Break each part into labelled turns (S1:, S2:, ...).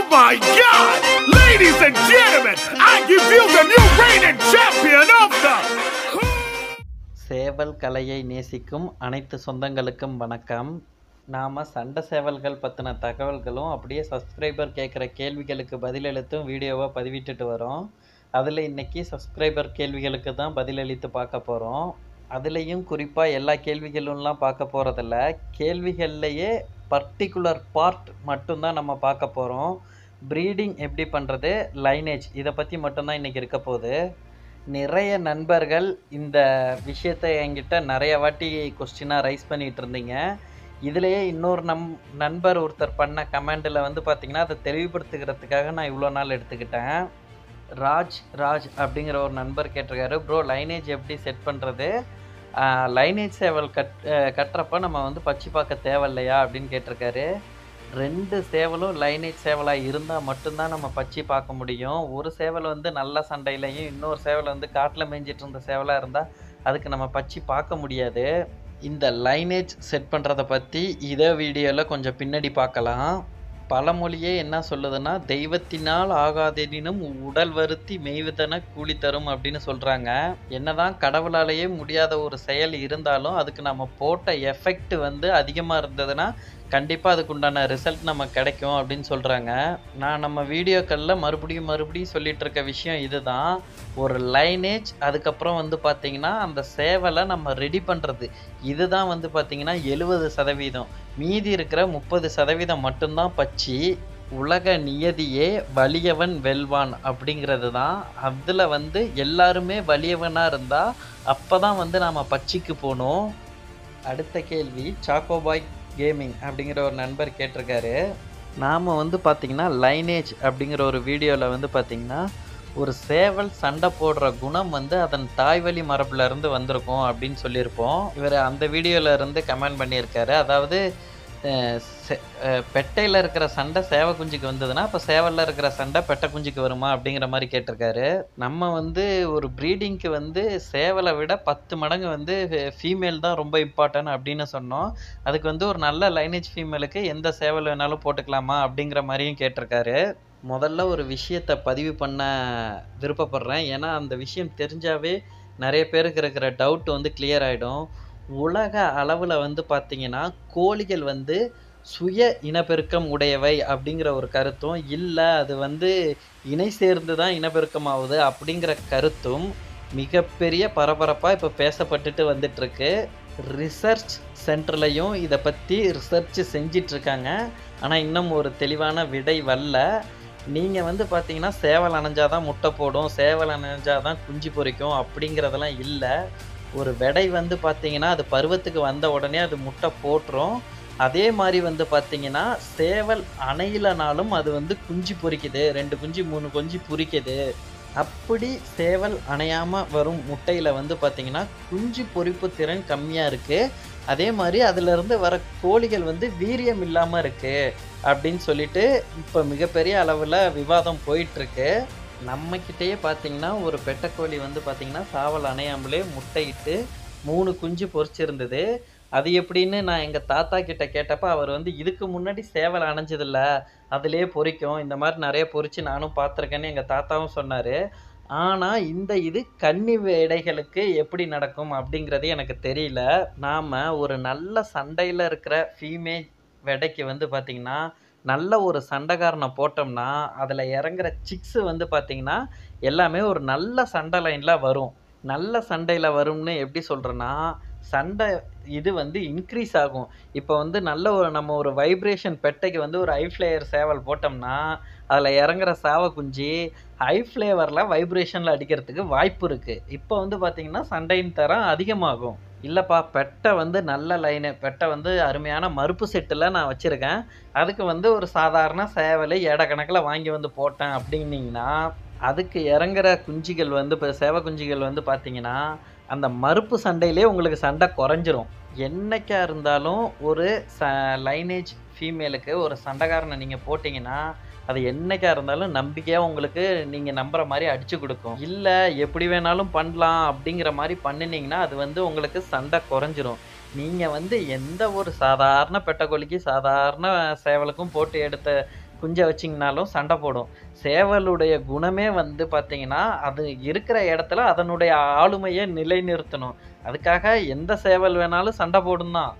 S1: my God! Ladies and gentlemen, I give you the new reigning champion of the.
S2: சேவல் கலையை நேசிக்கும் அனைத்து சொந்தங்களுக்கும் வணக்கம் நாம் சண்டை சேவல்கள் பற்றின தகவல்களும் அப்படியே சப்ஸ்கிரைபர் கேட்குற கேள்விகளுக்கு பதிலளித்தும் வீடியோவை பதிவிட்டுட்டு வரோம் அதில் இன்னைக்கு சப்ஸ்கிரைபர் கேள்விகளுக்கு தான் பதிலளித்து பார்க்க போகிறோம் அதுலேயும் குறிப்பாக எல்லா கேள்விகளும்லாம் பார்க்க போகிறதில்ல கேள்விகள்லையே பர்டிகுலர் பார்ட் மட்டும்தான் நம்ம பார்க்க போகிறோம் ப்ரீடிங் எப்படி பண்ணுறது லைனேஜ் இதை பற்றி மட்டும்தான் இன்றைக்கி இருக்க போகுது நிறைய நண்பர்கள் இந்த விஷயத்தை என்கிட்ட நிறைய வாட்டி கொஸ்டினாக ரைஸ் பண்ணிகிட்டு இருந்தீங்க இதுலேயே இன்னொரு நம் நண்பர் ஒருத்தர் பண்ண கமெண்டில் வந்து பார்த்திங்கன்னா அதை தெளிவுபடுத்துகிறதுக்காக நான் இவ்வளோ நாள் எடுத்துக்கிட்டேன் ராஜ் ராஜ் அப்படிங்கிற ஒரு நண்பர் கேட்டிருக்காரு ப்ரோ லைனேஜ் எப்படி செட் பண்ணுறது லைனேஜ் சேவல் கட் அஹ் கட்டுறப்ப நம்ம வந்து பச்சி பார்க்க தேவையில்லையா அப்படின்னு கேட்டிருக்காரு ரெண்டு சேவலும் லைனேஜ் சேவலாக இருந்தால் மட்டும்தான் நம்ம பச்சி பார்க்க முடியும் ஒரு சேவல் வந்து நல்ல சண்டையிலையும் இன்னொரு சேவல் வந்து காட்டில் மேய்ஞ்சிட்டு இருந்த சேவலாக இருந்தால் அதுக்கு நம்ம பச்சி பார்க்க முடியாது இந்த லைனேஜ் செட் பண்ணுறதை பற்றி இதே வீடியோவில் கொஞ்சம் பின்னாடி பார்க்கலாம் பழமொழியே என்ன சொல்லுதுன்னா தெய்வத்தினால் ஆகாதெனினும் உடல் வருத்தி மெய்வதன கூலி தரும் அப்படின்னு சொல்கிறாங்க என்னதான் கடவுளாலேயே முடியாத ஒரு செயல் இருந்தாலும் அதுக்கு நம்ம போட்ட எஃபெக்ட் வந்து அதிகமாக இருந்ததுன்னா கண்டிப்பாக அதுக்கு உண்டான ரிசல்ட் நம்ம கிடைக்கும் அப்படின்னு சொல்கிறாங்க நான் நம்ம வீடியோக்களில் மறுபடியும் மறுபடியும் சொல்லிட்டு இருக்க விஷயம் இதுதான் ஒரு லைனேஜ் அதுக்கப்புறம் வந்து பார்த்திங்கன்னா அந்த சேவலை நம்ம ரெடி பண்ணுறது இதுதான் வந்து பார்த்திங்கன்னா எழுபது சதவீதம் மீதி இருக்கிற முப்பது சதவீதம் மட்டும்தான் பச்சி உலக நியதியே வலியவன் வெல்வான் அப்படிங்கிறது தான் அதில் வந்து எல்லாருமே வலியவனாக இருந்தால் அப்போ தான் வந்து நாம் பச்சிக்கு போகணும் அடுத்த கேள்வி சாக்கோபாய் கேமிங் அப்படிங்கிற ஒரு நண்பர் கேட்டிருக்காரு நாம் வந்து பார்த்திங்கன்னா லைனேஜ் அப்படிங்கிற ஒரு வீடியோவில் வந்து பார்த்திங்கன்னா ஒரு சேவல் சண்டை போடுற குணம் வந்து அதன் தாய்வழி மரபுல இருந்து வந்திருக்கும் அப்படின்னு சொல்லியிருப்போம் இவர் அந்த வீடியோவில் இருந்து கமெண்ட் பண்ணியிருக்காரு அதாவது அஹ், செ- அஹ், பெட்டையில் இருக்கிற சண்டை சேவை குஞ்சுக்கு வந்ததுன்னா அப்போ சேவலில் இருக்கிற சண்டை பெட்டை குஞ்சுக்கு வருமா அப்படிங்கிற மாதிரி கேட்டிருக்காரு நம்ம வந்து ஒரு ப்ரீடிங்க்கு வந்து சேவலை விட பத்து மடங்கு வந்து ஃபீமேல் தான் ரொம்ப இம்பார்ட்டன்ட் அப்படின்னு சொன்னோம் அதுக்கு வந்து ஒரு நல்ல லைனேஜ் ஃபீமேலுக்கு எந்த சேவல் வேணாலும் போட்டுக்கலாமா அப்படிங்கிற மாதிரியும் கேட்டிருக்காரு முதல்ல ஒரு விஷயத்தை பதிவு பண்ண விருப்பப்படுறேன் ஏன்னா அந்த விஷயம் தெரிஞ்சாவே நிறைய பேருக்கு இருக்கிற டவுட் வந்து clear ஆகிடும் உலக அளவில் வந்து பார்த்தீங்கன்னா கோழிகள் வந்து சுய இனப்பெருக்கம் உடையவை அப்படிங்கிற ஒரு கருத்தும் இல்லை அது வந்து இணை சேர்ந்து தான் இனப்பெருக்கம் ஆகுது அப்படிங்கிற கருத்தும் மிகப்பெரிய பரபரப்பாக இப்போ பேசப்பட்டுட்டு வந்துட்டுருக்கு ரிசர்ச் சென்டர்லையும் இதை பற்றி ரிசர்ச் செஞ்சிட்ருக்காங்க ஆனால் இன்னும் ஒரு தெளிவான விடை வரல நீங்கள் வந்து பார்த்தீங்கன்னா சேவல் அணைஞ்சாதான் முட்டை போடும் சேவல் அணைஞ்சாதான் குஞ்சு பொரிக்கும் அப்படிங்கிறதெல்லாம் இல்லை ஒரு விடை வந்து பார்த்தீங்கன்னா அது பருவத்துக்கு வந்த உடனே அது முட்டை போட்டுரும் அதே மாதிரி வந்து பார்த்தீங்கன்னா சேவல் அணையிலனாலும் அது வந்து குஞ்சு பொரிக்குது ரெண்டு குஞ்சு மூணு குஞ்சு பொரிக்குது அப்படி சேவல் அணையாமல் வரும் முட்டையில் வந்து பார்த்தீங்கன்னா குஞ்சு பொரிப்பு திறன் கம்மியாக இருக்குது அதே மாதிரி அதிலிருந்து வர கோழிகள் வந்து வீரியம் இல்லாமல் இருக்குது அப்படின்னு சொல்லிட்டு இப்போ மிகப்பெரிய அளவில் விவாதம் போயிட்டுருக்கு நம்மக்கிட்டேயே பார்த்தீங்கன்னா ஒரு பெட்டைக்கோழி வந்து பார்த்தீங்கன்னா சாவல் அணையாமலே முட்டையிட்டு மூணு குஞ்சு பொரிச்சிருந்தது அது எப்படின்னு நான் எங்கள் தாத்தா கிட்ட கேட்டப்ப அவர் வந்து இதுக்கு முன்னாடி சேவல் அணைஞ்சதில்ல அதிலே பொரிக்கும் இந்த மாதிரி நிறைய பொரிச்சு நானும் பார்த்துருக்கேன்னு எங்கள் தாத்தாவும் சொன்னார் ஆனால் இந்த இது கன்னி வேடைகளுக்கு எப்படி நடக்கும் அப்படிங்கிறது எனக்கு தெரியல நாம் ஒரு நல்ல சண்டையில் இருக்கிற ஃபீமேல் வெடைக்கு வந்து பார்த்திங்கன்னா நல்ல ஒரு சண்டைக்காரனை போட்டோம்னா அதில் இறங்குற சிக்ஸு வந்து பார்த்திங்கன்னா எல்லாமே ஒரு நல்ல சண்டை லைனில் வரும் நல்ல சண்டையில் வரும்னு எப்படி சொல்கிறேன்னா சண்டை இது வந்து இன்க்ரீஸ் ஆகும் இப்போ வந்து நல்ல ஒரு நம்ம ஒரு வைப்ரேஷன் பெட்டைக்கு வந்து ஒரு ஐ ஃப்ளேயர் சேவல் போட்டோம்னா அதில் இறங்குற சாவ குஞ்சு ஹை ஃப்ளேவரில் வைப்ரேஷனில் அடிக்கிறதுக்கு வாய்ப்பு இருக்குது இப்போ வந்து பார்த்திங்கன்னா சண்டையின் தரம் அதிகமாகும் இல்லைப்பா பெட்டை வந்து நல்ல லைனு பெட்டை வந்து அருமையான மறுப்பு செட்டில் நான் வச்சுருக்கேன் அதுக்கு வந்து ஒரு சாதாரண சேவல் எடை கணக்கில் வாங்கி வந்து போட்டேன் அப்படின்னீங்கன்னா அதுக்கு இறங்குற குஞ்சுகள் வந்து இப்போ சேவை குஞ்சுகள் வந்து பார்த்தீங்கன்னா அந்த மறுப்பு சண்டையிலே உங்களுக்கு சண்டை குறைஞ்சிரும் என்னைக்கா இருந்தாலும் ஒரு ச லைனேஜ் ஃபீமேலுக்கு ஒரு சண்டைக்காரனை நீங்கள் போட்டிங்கன்னா அது என்னைக்கா இருந்தாலும் நம்பிக்கையாக உங்களுக்கு நீங்கள் நம்புற மாதிரி அடிச்சு கொடுக்கும் இல்லை எப்படி வேணாலும் பண்ணலாம் அப்படிங்கிற மாதிரி பண்ணினீங்கன்னா அது வந்து உங்களுக்கு சண்டை குறைஞ்சிரும் நீங்கள் வந்து எந்த ஒரு சாதாரண பெட்டக்கோழிக்கு சாதாரண சேவலுக்கும் போட்டு எடுத்த குஞ்சை வச்சிங்கனாலும் சண்டை போடும் சேவலுடைய குணமே வந்து பார்த்தீங்கன்னா அது இருக்கிற இடத்துல அதனுடைய ஆளுமையை நிலைநிறுத்தணும் அதுக்காக எந்த சேவல் வேணாலும் சண்டை போடும் தான்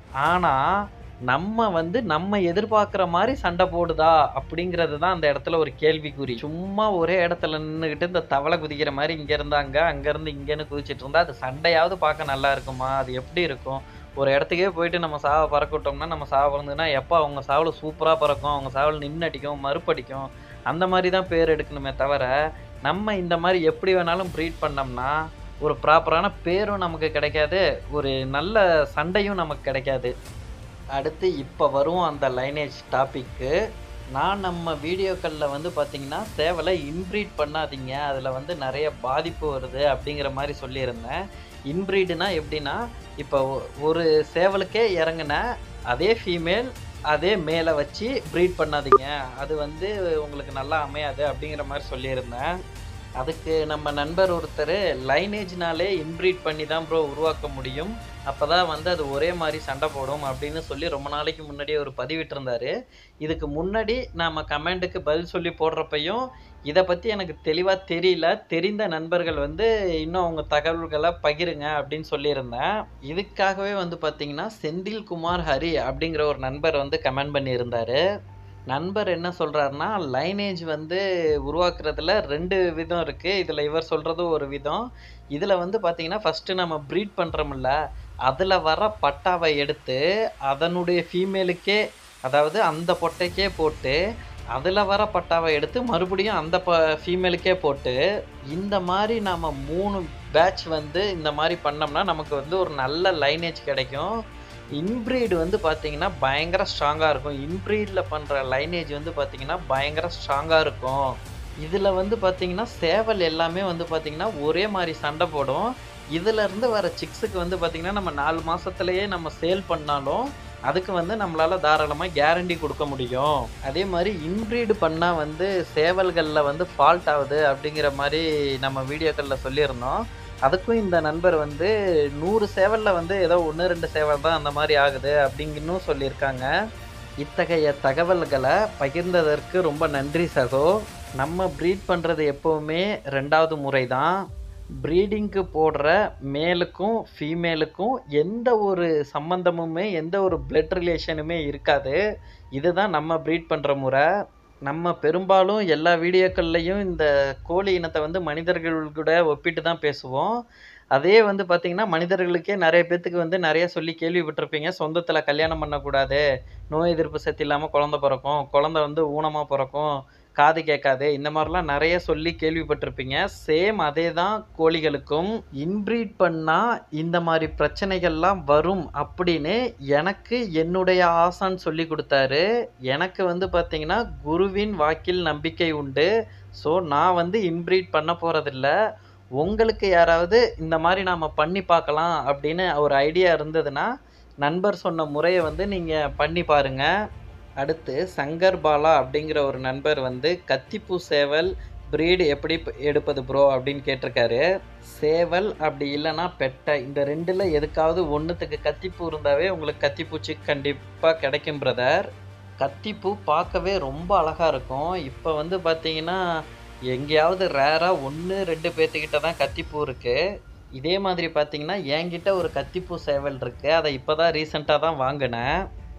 S2: ஆனால் நம்ம வந்து நம்ம எதிர்பார்க்குற மாதிரி சண்டை போடுதா அப்படிங்கிறது தான் அந்த இடத்துல ஒரு கேள்விக்குறி சும்மா ஒரே இடத்துல நின்றுக்கிட்டு இந்த தவளை குதிக்கிற மாதிரி இங்க இருந்து அங்க அங்க இருந்து இங்கன்னு குதிச்சிட்டு இருந்தா அது சண்டையாவது பார்க்க நல்லா இருக்குமா அது எப்படி இருக்கும் ஒரு இடத்துக்கே போயிட்டு நம்ம சாவை பறக்க விட்டோம்னா நம்ம சாவை பறந்துன்னா எப்போ அவங்க சாவில் சூப்பராக பறக்கும் அவங்க சாவில் நின்று அடிக்கும் மறுப்படிக்கும் அந்த மாதிரி தான் பேர் எடுக்கணுமே தவிர நம்ம இந்த மாதிரி எப்படி வேணாலும் ப்ரீட் பண்ணோம்னா ஒரு ப்ராப்பரான பேரும் நமக்கு கிடைக்காது ஒரு நல்ல சண்டையும் நமக்கு கிடைக்காது அடுத்து இப்போ வரும் அந்த லைனேஜ் டாபிக்கு நான் நம்ம வீடியோக்களில் வந்து பார்த்தீங்கன்னா சேவலை இன்ப்ரீட் பண்ணாதீங்க அதில் வந்து நிறைய பாதிப்பு வருது அப்படிங்கிற மாதிரி சொல்லியிருந்தேன் இன்ப்ரீடுனா எப்படின்னா இப்போ ஒ- ஒரு சேவலுக்கே இறங்குன அதே ஃபீமேல் அதே மேலே வச்சு ப்ரீட் பண்ணாதீங்க அது வந்து உங்களுக்கு நல்லா அமையாது அப்படிங்கிற மாதிரி சொல்லியிருந்தேன் அதுக்கு நம்ம நண்பர் ஒருத்தர் லைனேஜ்னாலே இன்ப்ரீட் பண்ணி தான் ப்ரோ உருவாக்க முடியும் அப்போ தான் வந்து அது ஒரே மாதிரி சண்டை போடும் அப்படின்னு சொல்லி ரொம்ப நாளைக்கு முன்னாடியே ஒரு பதிவிட்டிருந்தாரு இதுக்கு முன்னாடி நாம் கமெண்ட்டுக்கு பதில் சொல்லி போடுறப்பையும் இதை பற்றி எனக்கு தெளிவாக தெரியல தெரிந்த நண்பர்கள் வந்து இன்னும் அவங்க தகவல்களை பகிருங்க அப்படின்னு சொல்லியிருந்தேன் இதுக்காகவே வந்து பார்த்தீங்கன்னா செந்தில்குமார் ஹரி அப்படிங்கிற ஒரு நண்பர் வந்து கமெண்ட் பண்ணியிருந்தாரு நண்பர் என்ன சொல்கிறாருன்னா லைனேஜ் வந்து உருவாக்குறதுல ரெண்டு விதம் இருக்குது இதில் இவர் சொல்கிறது ஒரு விதம் இதில் வந்து பார்த்தீங்கன்னா ஃபஸ்ட்டு நம்ம ப்ரீட் பண்ணுறோம்ல அதில் வர பட்டாவை எடுத்து அதனுடைய ஃபீமேலுக்கே அதாவது அந்த பொட்டைக்கே போட்டு அதில் வர பட்டாவை எடுத்து மறுபடியும் அந்த ப ஃபீமேலுக்கே போட்டு இந்த மாதிரி நம்ம மூணு பேட்ச் வந்து இந்த மாதிரி பண்ணோம்னா நமக்கு வந்து ஒரு நல்ல லைனேஜ் கிடைக்கும் இன்ப்ரீடு வந்து பார்த்தீங்கன்னா பயங்கர ஸ்ட்ராங்காக இருக்கும் இன்ப்ரீடில் பண்ணுற லைனேஜ் வந்து பார்த்தீங்கன்னா பயங்கர ஸ்ட்ராங்காக இருக்கும் இதில் வந்து பார்த்தீங்கன்னா சேவல் எல்லாமே வந்து பார்த்தீங்கன்னா ஒரே மாதிரி சண்டை போடும் இதுல இருந்து வர சிக்ஸுக்கு வந்து பார்த்தீங்கன்னா நம்ம நாலு மாசத்துலயே நம்ம சேல் பண்ணாலும் அதுக்கு வந்து நம்மளால தாராளமாக கேரண்டி கொடுக்க முடியும் அதே மாதிரி இன்ப்ரீடு பண்ணால் வந்து சேவல்களில் வந்து ஃபால்ட் ஆகுது அப்படிங்கிற மாதிரி நம்ம வீடியோக்களில் சொல்லியிருந்தோம் அதுக்கும் இந்த நண்பர் வந்து நூறு சேவலில் வந்து ஏதோ ஒன்று ரெண்டு சேவல் தான் அந்த மாதிரி ஆகுது அப்படிங்கன்னும் சொல்லியிருக்காங்க இத்தகைய தகவல்களை பகிர்ந்ததற்கு ரொம்ப நன்றி சகோ நம்ம ப்ரீட் பண்ணுறது எப்போவுமே ரெண்டாவது முறை தான் ப்ரீடிங்க்கு போடுற மேலுக்கும் ஃபீமேலுக்கும் எந்த ஒரு சம்பந்தமுமே எந்த ஒரு பிளட் ரிலேஷனுமே இருக்காது இதுதான் நம்ம ப்ரீட் பண்ணுற முறை நம்ம பெரும்பாலும் எல்லா வீடியோக்கள்லையும் இந்த கோழி இனத்தை வந்து மனிதர்கள் கூட ஒப்பிட்டு தான் பேசுவோம் அதே வந்து பார்த்திங்கன்னா மனிதர்களுக்கே நிறைய பேர்த்துக்கு வந்து நிறைய சொல்லி கேள்விப்பட்டிருப்பீங்க சொந்தத்தில் கல்யாணம் பண்ணக்கூடாது நோய் எதிர்ப்பு சக்தி இல்லாமல் குழந்த பிறக்கும் குழந்த வந்து ஊனமாக பிறக்கும் காது கேட்காது இந்த மாதிரிலாம் நிறைய சொல்லி கேள்விப்பட்டிருப்பீங்க சேம் அதே தான் கோழிகளுக்கும் இன்ப்ரீட் பண்ணால் இந்த மாதிரி பிரச்சனைகள்லாம் வரும் அப்படின்னு எனக்கு என்னுடைய ஆசான் சொல்லி கொடுத்தாரு எனக்கு வந்து பார்த்தீங்கன்னா குருவின் வாக்கில் நம்பிக்கை உண்டு ஸோ நான் வந்து இன்ப்ரீட் பண்ண போகிறதில்ல உங்களுக்கு யாராவது இந்த மாதிரி நாம் பண்ணி பார்க்கலாம் அப்படின்னு ஒரு ஐடியா இருந்ததுன்னா நண்பர் சொன்ன முறையை வந்து நீங்கள் பண்ணி பாருங்கள் அடுத்து சங்கர் பாலா அப்படிங்கிற ஒரு நண்பர் வந்து கத்திப்பூ சேவல் பிரீடு எப்படி ப- எடுப்பது ப்ரோ அப்படின்னு கேட்டிருக்காரு சேவல் அப்படி இல்லைன்னா பெட்டை இந்த ரெண்டில் எதுக்காவது ஒன்றுத்துக்கு கத்திப்பூ இருந்தாவே உங்களுக்கு கத்திப்பூச்சி கண்டிப்பாக கிடைக்கும் பிரதர் கத்திப்பூ பார்க்கவே ரொம்ப அழகாக இருக்கும் இப்போ வந்து பார்த்தீங்கன்னா எங்கேயாவது ரேராக ஒன்று ரெண்டு பேர்த்துக்கிட்ட தான் கத்திப்பூ இருக்குது இதே மாதிரி பார்த்தீங்கன்னா என்கிட்ட ஒரு கத்திப்பூ சேவல் இருக்குது அதை இப்போ தான் ரீசெண்டாக தான் வாங்கினேன்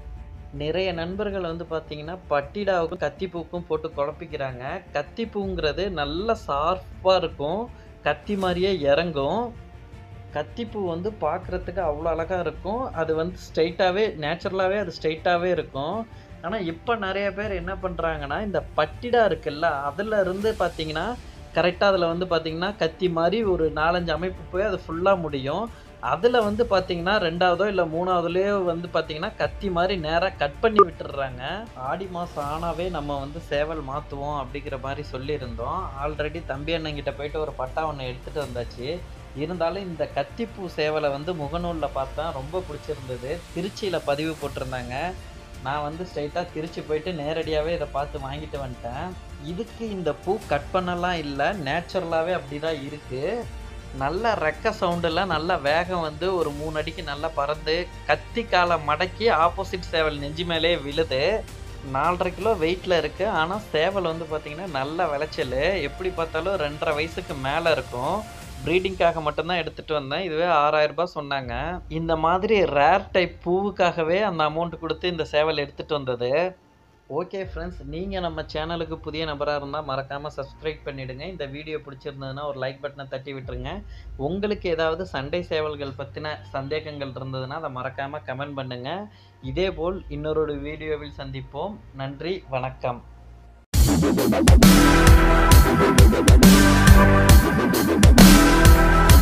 S2: நிறைய நண்பர்கள் வந்து பார்த்தீங்கன்னா பட்டிடாவுக்கும் கத்திப்பூக்கும் போட்டு குழப்பிக்கிறாங்க கத்திப்பூங்கிறது நல்ல ஷார்ப்பாக இருக்கும் கத்தி மாதிரியே இறங்கும் கத்திப்பூ வந்து பார்க்குறதுக்கு அவ்வளோ அழகாக இருக்கும் அது வந்து ஸ்ட்ரைட்டாகவே நேச்சுரலாகவே அது ஸ்ட்ரைட்டாகவே இருக்கும் ஆனால் இப்போ நிறைய பேர் என்ன பண்ணுறாங்கன்னா இந்த பட்டிடா இருக்குல்ல அதில் இருந்து பார்த்தீங்கன்னா கரெக்டாக அதில் வந்து பார்த்தீங்கன்னா கத்தி மாதிரி ஒரு நாலஞ்சு அமைப்பு போய் அது ஃபுல்லாக முடியும் அதில் வந்து பார்த்தீங்கன்னா ரெண்டாவதோ இல்லை மூணாவதுலேயோ வந்து பார்த்தீங்கன்னா கத்தி மாதிரி நேராக கட் பண்ணி விட்டுடுறாங்க ஆடி மாதம் ஆனாவே நம்ம வந்து சேவல் மாற்றுவோம் அப்படிங்கிற மாதிரி சொல்லியிருந்தோம் ஆல்ரெடி தம்பி அண்ணங்கிட்ட போயிட்டு ஒரு பட்டா ஒன்று எடுத்துகிட்டு வந்தாச்சு இருந்தாலும் இந்த கத்திப்பூ சேவலை வந்து முகநூலில் பார்த்தா ரொம்ப பிடிச்சிருந்தது திருச்சியில் பதிவு போட்டிருந்தாங்க நான் வந்து ஸ்ட்ரைட்டாக திருச்சி போயிட்டு நேரடியாகவே இதை பார்த்து வாங்கிட்டு வந்துட்டேன் இதுக்கு இந்த பூ கட் பண்ணலாம் இல்லை நேச்சுரலாகவே அப்படி தான் இருக்குது நல்ல ரெக்க சவுண்டில் நல்ல வேகம் வந்து ஒரு மூணு அடிக்கு நல்லா பறந்து கத்தி காலை மடக்கி ஆப்போசிட் சேவல் நெஞ்சு மேலே விழுது நாலரை கிலோ வெயிட்டில் இருக்குது ஆனால் சேவல் வந்து பார்த்திங்கன்னா நல்ல விளைச்சல் எப்படி பார்த்தாலும் ரெண்டரை வயசுக்கு மேலே இருக்கும் ப்ரீடிங்காக மட்டும்தான் எடுத்துகிட்டு வந்தேன் இதுவே ஆறாயிரரூபா சொன்னாங்க இந்த மாதிரி ரேர் டைப் பூவுக்காகவே அந்த அமௌண்ட் கொடுத்து இந்த சேவல் எடுத்துகிட்டு வந்தது ஓகே ஃப்ரெண்ட்ஸ் நீங்கள் நம்ம சேனலுக்கு புதிய நபராக இருந்தால் மறக்காமல் சப்ஸ்கிரைப் பண்ணிவிடுங்க இந்த வீடியோ பிடிச்சிருந்ததுன்னா ஒரு லைக் பட்டனை தட்டி விட்டுருங்க உங்களுக்கு ஏதாவது சண்டை சேவல்கள் பற்றின சந்தேகங்கள் இருந்ததுன்னா அதை மறக்காமல் கமெண்ட் பண்ணுங்கள் இதேபோல் இன்னொரு வீடியோவில் சந்திப்போம் நன்றி வணக்கம்
S3: Thank you.